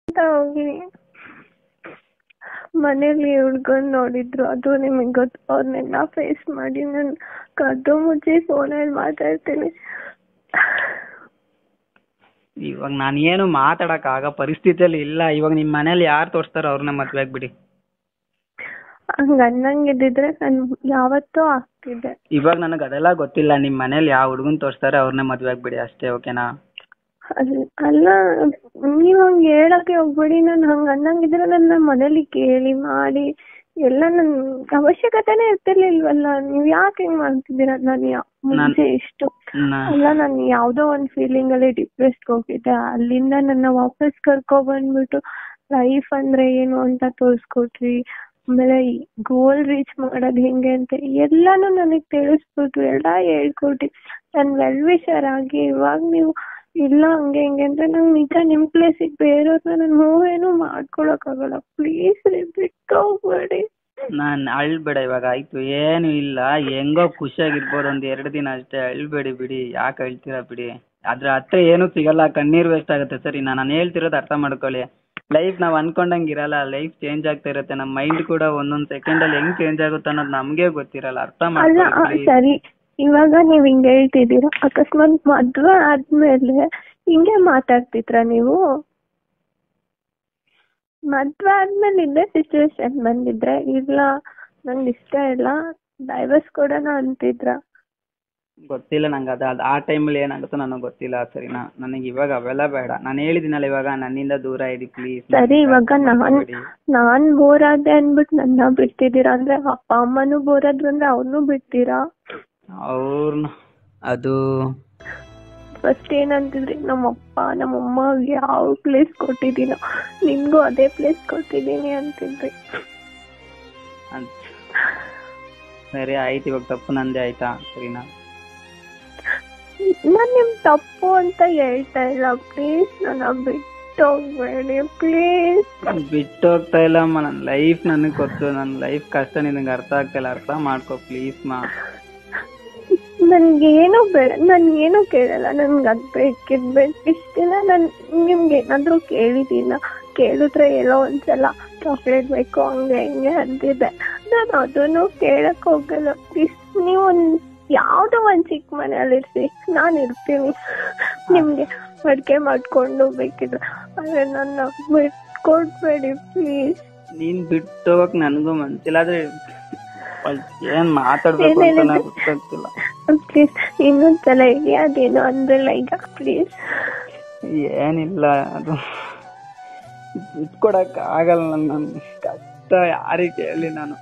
ಅಂತ ಹೋಗ್ಲಿ ಮನೇಲಿ ಹುಡ್ಗನ್ ನೋಡಿದ್ರು ಅದು ನಿಮಗೆ ಗೊತ್ತು ಅವ್ರನ್ನೆಲ್ಲ ಫೇಸ್ ಮಾಡಿ ನಾನು ಕದ್ದು ಮುಚ್ಚಿ ಫೋನಲ್ಲಿ ಮಾತಾಡ್ತೀನಿ ಇವಾಗ ನಾನು ಏನು ಮಾತಾಡಕ್ ಆಗ ಪರಿಸ್ಥಿತಿಯಲ್ಲಿ ಇಲ್ಲ ಇವಾಗ ನಿಮ್ ಮನೇಲಿ ಯಾರು ತೋರಿಸ್ತಾರೋ ಅವ್ರನ್ನ ಮದ್ವೆ ಆಗ್ಬಿಡಿ ಹಂಗ ಅನ್ನಂಗಿದ್ದಿದ್ರೆ ನಾನು ಯಾವತ್ತೂ ಆಗ್ತಿದ್ದೆ ಇವಾಗ ನನಗೆ ಅದೆಲ್ಲ ಗೊತ್ತಿಲ್ಲ ನಿಮ್ ಮನೇಲಿ ಯಾವ ಹುಡುಗನ್ ತೋರಿಸ್ತಾರೆ ಅವ್ರನ್ನ ಮದ್ವೆ ಆಗ್ಬಿಡಿ ಅಷ್ಟೇ ಓಕೆನಾ ಅಲ್- ಅಲ್ಲ ನೀವ್ ಹಂಗ ಹೇಳಕ್ಕೆ ಹೋಗ್ಬೇಡಿ ನಾನು ಹಂಗ ಅನ್ನಂಗಿದ್ರೆ ನನ್ನ ಮನೇಲಿ ಕೇಳಿ ಮಾಡಿ ಎಲ್ಲ ನನ್ ಅವಶ್ಯಕತೆನೇ ಇರ್ತಿರ್ಲಿಲ್ವಲ್ಲ ನೀವ್ ಯಾಕೆ ಹಿಂಗ್ ಮಾಡ್ತಿದ್ದೀರಾ ನಾನು ಯಾ- ಮುಂಚೆ ಇಷ್ಟು ನಾ- ಅಲ್ಲ ನಾನು ಯಾವ್ದೋ ಒಂದ್ ಫೀಲಿಂಗ್ ಅಲ್ಲಿ ಡಿಪ್ರೆಸ್ ಹೋಗಿದ್ದೆ ಅಲ್ಲಿಂದ ನನ್ನ ವಾಪಸ್ ಕರ್ಕೊ ಬಂದ್ಬಿಟ್ಟು ಲೈಫ್ ಅಂದ್ರೆ ಏನು ಅಂತ ತೋರ್ಸ್ಕೊಟ್ರಿ ಆಮೇಲೆ ಗೋಲ್ ರೀಚ್ ಮಾಡೋದ್ ಹೆಂಗೆ ಅಂತ ಎಲ್ಲಾನು ನನಗ್ ತಿಳಿಸ್ಬಿಟ್ರು ಎಲ್ಲ ಹೇಳ್ಕೊಟ್ರಿ ನನ್ ವೆಲ್ ವಿಷರ್ ಆಗಿ ಇವಾಗ ನೀವು ಇಲ್ಲ ಹಂಗೆ ಹಿಂಗೆ ಅಂದ್ರೆ ನಂಗೆ ನಿಜ ನಿಮ್ ಪ್ಲೇಸಿಗೆ ಬೇರೆಯವ್ರನ್ನ ನಾನು ಮೂವೇನು ಮಾಡ್ಕೊಳಕ್ ಆಗಲ್ಲ ಪ್ಲೀಸ್ ರೀ ಬಿಟ್ಟು ಹೋಗ್ಬೇಡಿ ನಾನ್ ಅಳ್ಬೇಡ ಇವಾಗ ಆಯ್ತು ಏನು ಇಲ್ಲ ಹೆಂಗೋ ಖುಷಿಯಾಗಿರ್ಬೋದು ಒಂದ್ ಎರಡು ದಿನ ಅಷ್ಟೇ ಅಳ್ಬೇಡಿ ಬಿಡಿ ಯಾಕೆ ಅಳ್ತೀರಾ ಬಿಡಿ ಅದ್ರ ಹತ್ರ ಏನು ಸಿಗಲ್ಲ ಕಣ್ಣೀರ್ ವೇಸ್ಟ್ ಆಗುತ್ತೆ ಸರಿ ನಾನು ಹೇಳ್ತಿರೋದು ಅರ್ಥ ಮಾಡ್ಕೊಳ್ಳಿ ಲೈಫ್ ನಾವ್ ಅನ್ಕೊಂಡಂಗ್ ಇರಲ್ಲ ಲೈಫ್ ಚೇಂಜ್ ಆಗ್ತಾ ಇರುತ್ತೆ ನಮ್ಮ ಮೈಂಡ್ ಕೂಡ ಒಂದೊಂದ್ ಸೆಕೆಂಡ್ ಅಲ್ಲಿ ಹೆಂಗ್ ಚೇಂಜ್ ಆಗುತ್ತೆ ಅನ್ನೋದು ನಮ್ಗೆ ಗೊತ್ತಿರಲ್ಲ ಅರ್ಥ ಅಲ್ಲ ಆ, ಮಾಡ್ಕೊಳ್ಳಿ please. ಸರಿ ಇವಾಗ ನೀವ್ ಹಿಂಗ್ ಹೇಳ್ತಿದ್ದೀರಾ ಅಕಸ್ಮಾತ್ ಮದ್ವೆ ಆದ್ಮೇಲೆ ಹಿಂಗೆ ಮಾತಾಡ್ತಿದ್ರ ನೀವು ಮದ್ವೆ ಆದ್ಮೇಲೆ ಇದೇ ಸಿಚುವೇಶನ್ ಬಂದಿದ್ರೆ ಇಲ್ಲ ನಂಗೆ ಇಷ್ಟ ಇಲ್ಲ ಡೈವರ್ಸ್ ಕೊಡೋಣ ಅಂತಿದ್ರ ಗೊತ್ತಿಲ್ಲ ನಂಗೆ ಅದು ಅದು ಆ ಟೈಮಲ್ಲಿ ಏನಾಗುತ್ತೋ ನನಗೆ ಗೊತ್ತಿಲ್ಲ ಸರಿನಾ ನನಗೆ ಇವಾಗ ಅವೆಲ್ಲ ಬೇಡ ನಾನು ಹೇಳಿದ್ದೀನಲ್ಲ ಇವಾಗ ನನ್ನಿಂದ ದೂರ ಇರಿ ಪ್ಲೀಸ್ ಸರಿ ಇವಾಗ ನಾನ್ ನಾನ್ ಬೋರ್ ಆದೆ ಅನ್ಬಿಟ್ಟು ನನ್ನ ಬಿಡ್ತಿದ್ದೀರಾ ಅಂದ್ರೆ ಅಪ್ಪ ಅಮ್ಮನೂ ಬೋರ್ ಆದ್ರು ಅಂದ್ರೆ ಅವ್ರನ್ನೂ ಬಿಡ್ತೀರಾ ಅವ್ರನ್ನ ಅದು ಫಸ್ಟ್ ಏನಂತಿದ್ರಿ ನಮ್ಮಪ್ಪ ನಮ್ಮಮ್ಮ ಯಾವ ಪ್ಲೇಸ್ ಕೊಟ್ಟಿದ್ದೀನೋ ನಿಮ್ಗೂ ಅದೇ ಪ್ಲೇಸ್ ಕೊಟ್ಟಿದ್ದೀನಿ ಅಂತಿದ್ರಿ ಅಂತ ಸರಿ ಆಯ್ತು ಇವಾಗ ತಪ್ಪು ನಂದೇ ಆಯ್ತಾ ಸರಿನಾ ನಾನ್ ನಿಮ್ ತಪ್ಪು ಅಂತ ಹೇಳ್ತಾ ಇಲ್ಲ ಪ್ಲೀಸ್ ನನ್ನ ಬಿಟ್ಟು ಹೋಗ್ಬೇಡಿ ಪ್ಲೀಸ್ ಬಿಟ್ಟು ಹೋಗ್ತಾ ಇಲ್ಲಮ್ಮ ನನ್ನ ಲೈಫ್ ನನಗೆ ಗೊತ್ತು ನನ್ನ ಲೈಫ್ ಕಷ್ಟ ನಿನಗೆ ಅರ್ಥ ಆಗ್ತಾ ಇಲ್ಲ ಅರ್ಥ ಮಾಡ್ಕೊ ಪ್ಲೀಸ್ ಮಾ ನನ್ಗೇನು ಬೇಡ ನನ್ ಏನು ಕೇಳಲ್ಲ ನನ್ಗೆ ಅದ್ ಬೇಕು ಇದ್ ಬೇಕು ಇಷ್ಟಿಲ್ಲ ನಾನ್ ನಿಮ್ಗೆ ಏನಾದ್ರು ಕೇಳಿದೀನ ಕೇಳಿದ್ರೆ ಎಲ್ಲೋ ಒಂದ್ಸಲ ಚಾಕ್ಲೇಟ್ ಬೇಕು ಹಂಗೆ ಹಿಂಗೆ ಅಂತಿದ್ದೆ ನಾನು ಅದನ್ನು ಕೇಳಕ್ ಹೋಗಲ್ಲ ಪ್ಲೀಸ್ ನೀವು ಒಂದ್ ಯಾವ್ದೋ ಒಂದ್ ಚಿಕ್ಕ ಮನೆಯಲ್ಲಿರ್ಸಿ ನಾನ್ ಇರ್ತೀನಿ ನಿಮ್ಗೆ ಅಡ್ಗೆ ಮಾಡ್ಕೊಂಡು ಬೇಕಿದ್ರೆ ಆದ್ರೆ ನನ್ನ ಬಿಟ್ಕೊಡ್ಬೇಡಿ ಪ್ಲೀಸ್ ನೀನ್ ಬಿಟ್ಟು ಹೋಗಕ್ ನನಗೂ ಮನ್ಸಿಲ್ಲ ಆದ್ರೆ ಏನ್ ಮಾತಾಡ್ಬೇಕು ಅಂತ ನಂಗೆ ಗೊತ್ತಾಗ್ತಿಲ್ಲ ಪ್ಲೀಸ್ ಇನ್ನೊಂದ್ಸಲ ಹೇಳಿ ಅದೇನೋ ಅಂದ್ರಲ್ಲ ಈಗ ಪ್ಲೀಸ್ ಏನಿಲ್ಲ ಅದು ಬಿಟ್ಕೊಡಕ್ ಆಗಲ್ಲ ನನ್ನ ನನ್ ಕಷ್ಟ ಯಾರಿಗೆ ಹೇಳಿ ನಾನು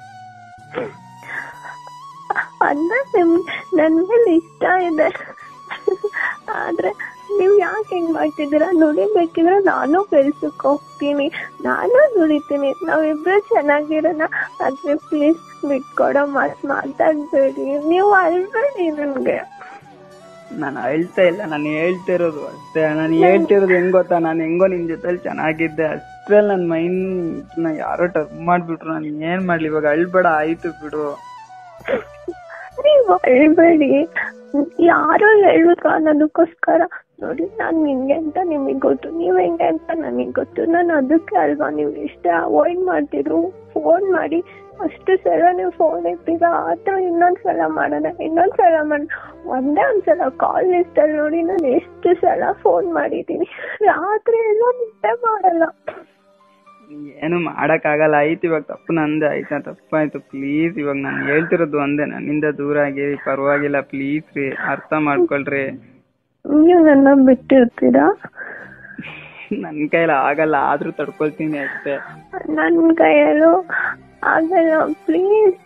ಅಂದ್ರೆ ನಿಮ್ ನನ್ ಮೇಲೆ ಇಷ್ಟ ಇದೆ ಆದ್ರೆ ನೀವ್ ಯಾಕೆ ಹಿಂಗ್ ಮಾಡ್ತಿದ್ದೀರಾ ದುಡಿಬೇಕಿದ್ರೆ ನಾನು ಕೆಲ್ಸಕ್ಕೆ ಹೋಗ್ತೀನಿ ನಾನು ದುಡಿತೀನಿ ನಾವಿಬ್ರು ಚೆನ್ನಾಗಿರೋಣ ಆದ್ರೆ ಪ್ಲೀಸ್ ಬಿಟ್ಕೊಡೋ ಮಾತ್ ಮಾತಾಡ್ಬೇಡಿ ನೀವು ಅಳ್ಬೇಡಿ ನನ್ಗೆ ನಾನು ಅಳ್ತಾ ಇಲ್ಲ ನಾನು ಹೇಳ್ತಿರೋದು ಅಷ್ಟೇ ನಾನು ಹೇಳ್ತಿರೋದು ಹೆಂಗ್ ಗೊತ್ತಾ ನಾನು ಹೆಂಗೋ ನಿನ್ ಜೊತೆಲಿ ಚೆನ್ನಾಗಿದ್ದೆ ಅಷ್ಟ್ರಲ್ಲಿ ನನ್ನ ಮೈಂಡ್ ನ ಯಾರೋ ಟಚ್ ಮಾಡ್ಬಿಟ್ರು ನಾನು ಏನ್ ಮಾಡ್ಲಿ ಇವಾಗ ಅಳ್ಬೇಡ ಆಯ್ತು ಬಿಡು ನೀವು ಅಳ್ಬೇಡಿ ಯಾರೋ ಹೇಳಿದ್ರು ಅನ್ನೋದಕ್ಕೋಸ್ಕರ ನೋಡಿ ನಾನ್ ನಿಂಗೆ ಅಂತ ನಿಮಗ್ ಗೊತ್ತು ನೀವ್ ಹೆಂಗೆ ಅಂತ ನನಗ್ ಗೊತ್ತು ನಾನು ಅದಕ್ಕೆ ಅಲ್ವಾ ನೀವು ಇಷ್ಟ ಅವಾಯ್ಡ್ ಮಾಡ್ತಿದ್ರು ಫೋನ್ ಮಾಡಿ ಅಷ್ಟು ಸಲ ನೀವು ಫೋನ್ ಎತ್ತೀರಾ ಆತರ ಇನ್ನೊಂದ್ಸಲ ಮಾಡೋಣ ಇನ್ನೊಂದ್ಸಲ ಮಾಡ ಒಂದೇ ಒಂದ್ಸಲ ಕಾಲ್ ಲಿಸ್ಟ್ ಅಲ್ಲಿ ನೋಡಿ ನಾನು ಎಷ್ಟು ಸಲ ಫೋನ್ ಮಾಡಿದೀನಿ ರಾತ್ರಿ ಎಲ್ಲ ನಿದ್ದೆ ಮಾಡಲ್ಲ ಏನು ಮಾಡಕ್ ಆಗಲ್ಲ ಆಯ್ತು ಇವಾಗ ತಪ್ಪು ನಂದೆ ಆಯ್ತಾ ತಪ್ಪಾಯ್ತು ಪ್ಲೀಸ್ ಇವಾಗ ನಾನು ಹೇಳ್ತಿರೋದು ಒಂದೇ ನನ್ನಿಂದ ದೂರ ಆಗಿರಿ ಪರವಾಗಿಲ್ಲ ಪ್ಲೀಸ್ ರೀ ಅರ್ಥ ಮಾಡ್ಕೊಳ್ರಿ ನೀವು ನನ್ನ ಬಿಟ್ಟಿರ್ತೀರಾ ನನ್ ಕೈಲಿ ಆಗಲ್ಲ ಆದ್ರೂ ತಡ್ಕೊಳ್ತೀನಿ ಅಷ್ಟೇ ನನ್ ಕೈಯಲ್ಲೂ ಆಗಲ್ಲ ಪ್ಲೀಸ್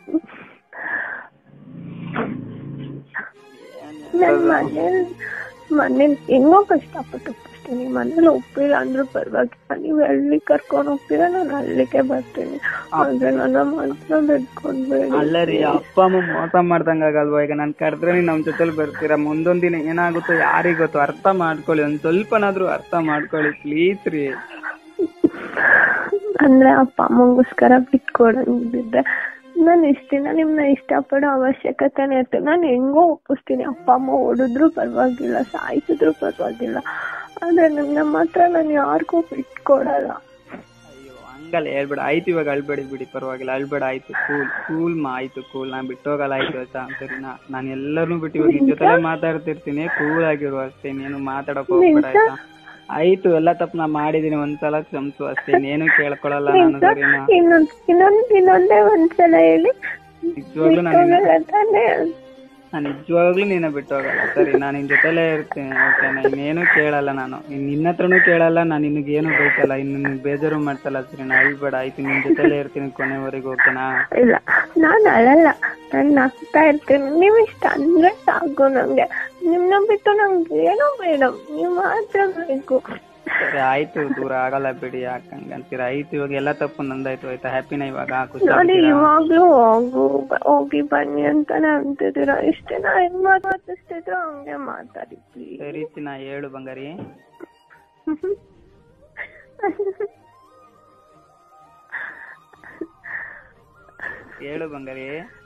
ನನ್ ಮನೇಲಿ ಮನೇಲಿ ಹೆಂಗೋ ಕಷ್ಟಪಟ್ಟು ಒಪ್ಪಿಸ್ತೀನಿ ಮನೇಲಿ ಒಪ್ಪಿಲ್ಲ ಅಂದ್ರೂ ಪರವಾಗಿಲ್ಲ ನೀವು ಹಳ್ಳಿ ಕರ್ಕೊಂಡು ಹೋಗ್ತೀರಾ ನಾನು ಹಳ್ಳಿಗೆ ಬರ್ತೀನಿ ಆದ್ರೆ ನನ್ನ ಮಾತ್ರ ಬಿಟ್ಕೊಂಡ್ಬೇಡಿ ಅಲ್ಲ ರೀ ಅಪ್ಪ ಅಮ್ಮ ಮೋಸ ಮಾಡ್ದಂಗ ಆಗಲ್ವಾ ಈಗ ನಾನ್ ಕರೆದ್ರೆ ನೀವ್ ನಮ್ ಜೊತೆಲಿ ಬರ್ತೀರಾ ಮುಂದೊಂದ್ ದಿನ ಏನಾಗುತ್ತೋ ಯಾರಿಗ್ ಗೊತ್ತು ಅರ್ಥ ಮಾಡ್ಕೊಳ್ಳಿ ಒಂದ್ ಸ್ವಲ್ಪನಾದ್ರೂ ಅರ್ಥ ಮಾಡ್ಕೊಳ್ಳಿ ಪ್ಲೀಸ್ ರೀ ಅಂದ್ರೆ ಅಪ್ಪ ಅಮ್ಮಂಗೋಸ್ಕರ ಬಿಟ್ಕೊಡಂಗಿದ್ರೆ ನಾನು ಇಷ್ಟ ದಿನ ನಿಮ್ನ ಇಷ್ಟಪಡೋ ಅವಶ್ಯಕತೆನೇ ಇರ್ತದೆ ನಾನು ಹೆಂಗೋ ಒಪ್ಪಿಸ್ತೀನಿ ಅಪ್ಪ ಅಮ್ಮ ಹೊಡೆದ್ರು ಪರವಾಗಿಲ್ಲ ಸಾಯಿಸಿದ್ರು ಪರವಾಗಿಲ್ಲ ಆದ್ರೆ ನಮ್ಮ ಹತ್ರ ನಾನು ಯಾರಿಗೂ ಬಿಟ್ಕೊಡಲ್ಲ ಅಯ್ಯೋ ಹಂಗಲ್ಲ ಹೇಳ್ಬೇಡ ಆಯ್ತು ಇವಾಗ ಅಳ್ಬೇಡಿ ಬಿಡಿ ಪರವಾಗಿಲ್ಲ ಅಳ್ಬೇಡ ಆಯ್ತು ಕೂಲ್ ಕೂಲ್ ಮಾ ಆಯ್ತು ಕೂಲ್ ನಾನ್ ಬಿಟ್ಟೋಗಲ್ಲ ಆಯ್ತು ಆಯ್ತಾ ಸರಿನಾ ನಾನು ಎಲ್ಲರನ್ನೂ ಬಿಟ್ಟು ಇವಾಗ ನಿನ್ ಜೊತೆ ಮಾತಾಡ್ತಿರ್ತೀನಿ ಕೂಲ್ ಆಗಿರು ಅಷ್ಟೇ ನೀನು ಮಾತಾಡಕ್ ಹೋಗ್ಬೇಡ ಆಯ್ತಾ ಆಯ್ತು ಎಲ್ಲ ತಪ್ಪು ನಾ ಮಾಡಿದೀನಿ ಒಂದ್ಸಲ ಕ್ಷಮಿಸು ಅಷ್ಟೇ ಇನ್ನೇನು ಕೇಳ್ಕೊಳಲ್ಲ ನಾನು ಸರಿನಾ ಇನ್ನೊಂದ್ ಇನ್ನೊಂದ್ ಇನ್ನೊಂದೇ ಒಂದ್ಸಲ ಹೇಳಿ ನಿಜವಾಗ್ಲೂ ನಾನು ಬಿಟ್ಟೋಗಲ್ಲ ತಾನೇ ನಾನು ನಿಜವಾಗ್ಲೂ ನಿನ್ನ ಬಿಟ್ಟು ಹೋಗಲ್ಲ ಸರಿ ನಾನು ನಿನ್ ಜೊತೆಲೇ ಇರ್ತೀನಿ ಓಕೆನಾ ಇನ್ನೇನು ಕೇಳಲ್ಲ ನಾನು ಇನ್ ನಿನ್ನ ಹತ್ರನೂ ಕೇಳಲ್ಲ ನಾನು ನಿನಗೇನು ಬೇಕಲ್ಲ ಇನ್ನು ನಿನ್ಗೆ ಬೇಜಾರು ಮಾಡ್ಸಲ್ಲ ಸರಿ ನಾ ಅಳ್ಬೇಡ ಆಯ್ತು ನಿನ್ ಜೊತೆಲೇ ಇರ್ತೀನಿ ಕೊನೆವರೆಗೂ ಓಕೆನಾ ಇಲ್ಲ ನಾನ್ ಅಳಲ್ಲ ನಾನ್ ನಗ್ತಾ ಇರ್ತೀನಿ ನೀವ್ ಇಷ್ಟ ಅಂದ್ರೆ ಸಾಕು ನಂಗೆ ನಿಮ್ನ ಬಿಟ್ಟು ನಂಗೆ ಏನೋ ಬೇಡ ನೀವ್ ಮಾತ್ರ ಬೇಕು ಸರಿ ಆಯ್ತು ದೂರ ಆಗಲ್ಲ ಬಿಡಿ ಯಾಕಂಗ ಅಂತೀರ ಆಯ್ತು ಇವಾಗ ಎಲ್ಲ ತಪ್ಪು ನಂದಾಯ್ತು ಆಯ್ತಾ ಹ್ಯಾಪಿನ ಇವಾಗ ಖುಷಿ ನೋಡಿ ಇವಾಗ್ಲೂ ಹೋಗು ಹೋಗಿ ಬನ್ನಿ ಅಂತಾನೆ ಅಂತಿದ್ದೀರಾ ಇಷ್ಟೇ ನಾ ಹೆಂಗ್ ಮಾತಾಡ್ತಿದ್ರು ಹಂಗೆ ಮಾತಾಡಿ please. ಸರಿ ಚಿನ್ನ ಹೇಳು ಬಂಗಾರಿ ಹೇಳು ಬಂಗಾರಿ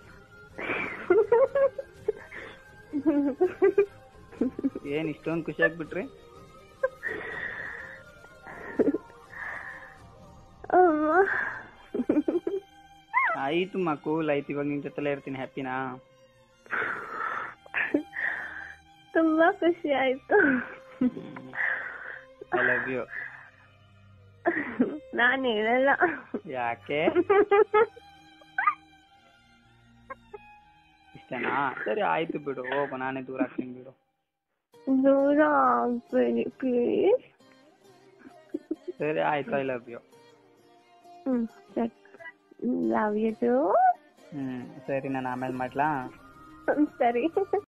ಏನ್ ಇಷ್ಟೊಂದು ಖುಷಿ ಆಗ್ಬಿಟ್ರಿ ಅಮ್ಮ ಆಯ್ತು ಮಾ ಕೂಲ್ ಆಯ್ತು ಇವಾಗ ನಿನ್ ಜೊತೆಲೇ ಇರ್ತೀನಿ ಹ್ಯಾಪಿನಾ ತುಂಬಾ ಖುಷಿ ಆಯ್ತು ಐ ಲವ್ ಯು ನಾನ್ ಹೇಳಲ್ಲ ಯಾಕೆ ಇಷ್ಟನಾ ಸರಿ ಆಯ್ತು ಬಿಡು ಹೋಗು ನಾನೇ ದೂರ ಆಗ್ತೀನಿ ಬಿಡು ದೂರ ಆಗ್ಬೇಡಿ ಪ್ಲೀಸ್ ಸರಿ ಆಯ್ತು ಐ ಲವ್ ಯು ಹ್ಮ್ ಸರಿ ಲವ್ ಯು ಹ್ಮ್ ಸರಿ ನಾನು ಆಮೇಲೆ ಮಾಡ್ಲಾ ಸರಿ